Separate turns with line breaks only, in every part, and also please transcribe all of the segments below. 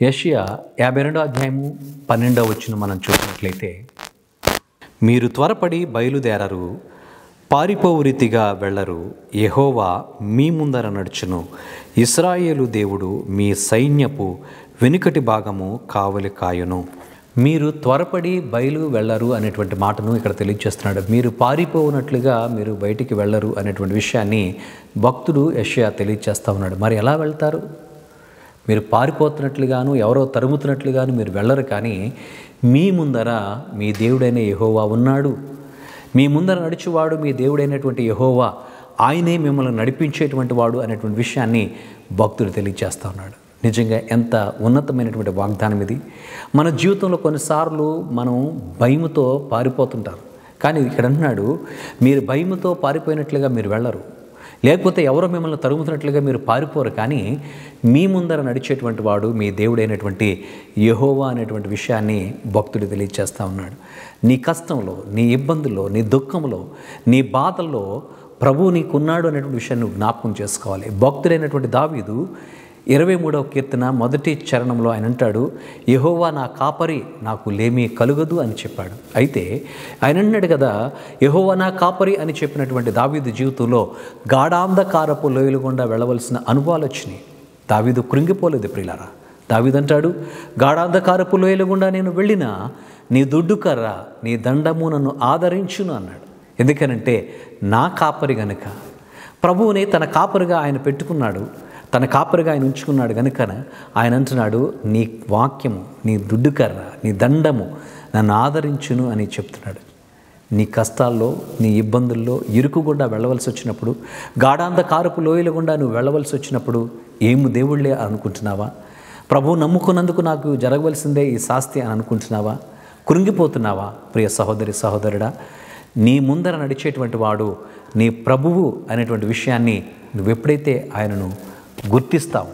యషియా యాభై రెండో అధ్యాయము పన్నెండవ వచ్చిన మనం చూసినట్లయితే మీరు త్వరపడి బయలుదేరరు పారిపోవు రీతిగా వెళ్ళరు యెహోవా మీ ముందర నడుచును ఇస్రాయేలు దేవుడు మీ సైన్యపు వెనుకటి భాగము కావలి కాయును మీరు త్వరపడి బయలు వెళ్ళరు అనేటువంటి మాటను ఇక్కడ తెలియజేస్తున్నాడు మీరు పారిపోనట్లుగా మీరు బయటికి వెళ్ళరు అనేటువంటి విషయాన్ని భక్తుడు యష్యా తెలియజేస్తా ఉన్నాడు మరి ఎలా వెళ్తారు మీరు పారిపోతున్నట్లుగాను ఎవరో తరుముతున్నట్లుగాను మీరు వెళ్ళరు కానీ మీ ముందర మీ దేవుడైన యెహోవా ఉన్నాడు మీ ముందర నడిచేవాడు మీ దేవుడైనటువంటి యెహోవా ఆయనే మిమ్మల్ని నడిపించేటువంటి వాడు అనేటువంటి విషయాన్ని భక్తుడు తెలియజేస్తా ఉన్నాడు నిజంగా ఎంత ఉన్నతమైనటువంటి వాగ్దానం ఇది మన జీవితంలో కొన్నిసార్లు మనం భయముతో పారిపోతుంటారు కానీ ఇక్కడ అంటున్నాడు మీరు భయముతో పారిపోయినట్లుగా మీరు వెళ్ళరు లేకపోతే ఎవరో మిమ్మల్ని తరుగుతున్నట్లుగా మీరు పారిపోరు కానీ మీ ముందర నడిచేటువంటి వాడు మీ దేవుడైనటువంటి యహోవా అనేటువంటి విషయాన్ని భక్తుడు తెలియజేస్తూ ఉన్నాడు నీ కష్టంలో నీ ఇబ్బందుల్లో నీ దుఃఖంలో నీ బాధల్లో ప్రభువు నీకున్నాడు అనేటువంటి విషయాన్ని నువ్వు జ్ఞాపకం చేసుకోవాలి భక్తుడైనటువంటి దావీదు ఇరవై మూడవ కీర్తన మొదటి చరణంలో ఆయన అంటాడు యహోవా నా కాపరి నాకు లేమీ కలుగదు అని చెప్పాడు అయితే ఆయన అన్నాడు కదా యహోవా నా కాపరి అని చెప్పినటువంటి దావీదు జీవితంలో గాఢాంధకారపు లోయలు గుండా వెళ్ళవలసిన అనుభవాలు వచ్చినాయి దావీదు కృంగిపోలేదు ప్రియులారా దావీదు అంటాడు గాఢాంధకారపు లోయలు గుండా నేను వెళ్ళినా నీ దుడ్డు కర్ర నీ దండము నన్ను ఆదరించును అన్నాడు ఎందుకనంటే నా కాపరి గనుక ప్రభువుని తన కాపరిగా ఆయన పెట్టుకున్నాడు తన కాపరిగా ఆయన ఉంచుకున్నాడు కనుక ఆయన అంటున్నాడు నీ వాక్యము నీ దుడ్డుకర్ర నీ దండము నన్ను ఆదరించును అని చెప్తున్నాడు నీ కష్టాల్లో నీ ఇబ్బందుల్లో ఇరుకు గుండా వెళ్ళవలసి వచ్చినప్పుడు గాఢాంధకారపు లోయల గుండా నువ్వు వెళ్ళవలసి వచ్చినప్పుడు ఏమి దేవుళ్ళే అనుకుంటున్నావా ప్రభు నమ్ముకున్నందుకు నాకు జరగవలసిందే ఈ శాస్తి అని అనుకుంటున్నావా కృంగిపోతున్నావా ప్రియ సహోదరి సహోదరుడా నీ ముందర నడిచేటువంటి వాడు నీ ప్రభువు అనేటువంటి విషయాన్ని నువ్వు ఎప్పుడైతే ఆయనను గుర్తిస్తావు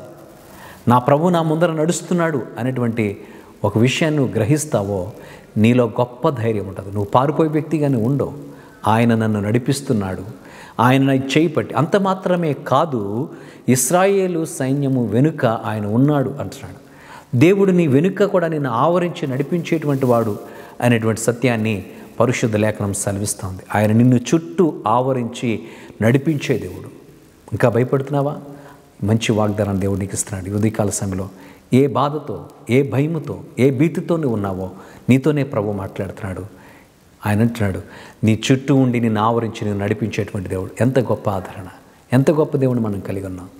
నా ప్రభు నా ముందర నడుస్తున్నాడు అనేటువంటి ఒక విషయాన్ని నువ్వు గ్రహిస్తావో నీలో గొప్ప ధైర్యం ఉంటుంది నువ్వు పారిపోయే వ్యక్తిగానే ఉండవు ఆయన నన్ను నడిపిస్తున్నాడు ఆయన నా చేయి పట్టి అంత మాత్రమే కాదు ఇస్రాయేలు సైన్యము వెనుక ఆయన ఉన్నాడు అంటున్నాడు దేవుడు నీ వెనుక కూడా నిన్ను ఆవరించి నడిపించేటువంటి వాడు అనేటువంటి సత్యాన్ని పరిశుద్ధ లేఖనం సెలవిస్తోంది ఆయన నిన్ను చుట్టూ ఆవరించి నడిపించే దేవుడు ఇంకా భయపడుతున్నావా మంచి వాగ్దానం దేవుడు నీకు ఇస్తున్నాడు ఈ ఉదయకాల సమయంలో ఏ బాధతో ఏ భయముతో ఏ భీతితో నువ్వు ఉన్నావో నీతోనే ప్రభు మాట్లాడుతున్నాడు ఆయన అంటున్నాడు నీ చుట్టూ ఉండి నిన్ను ఆవరించి నేను నడిపించేటువంటి దేవుడు ఎంత గొప్ప ఆదరణ ఎంత గొప్ప దేవుడు మనం కలిగి ఉన్నాం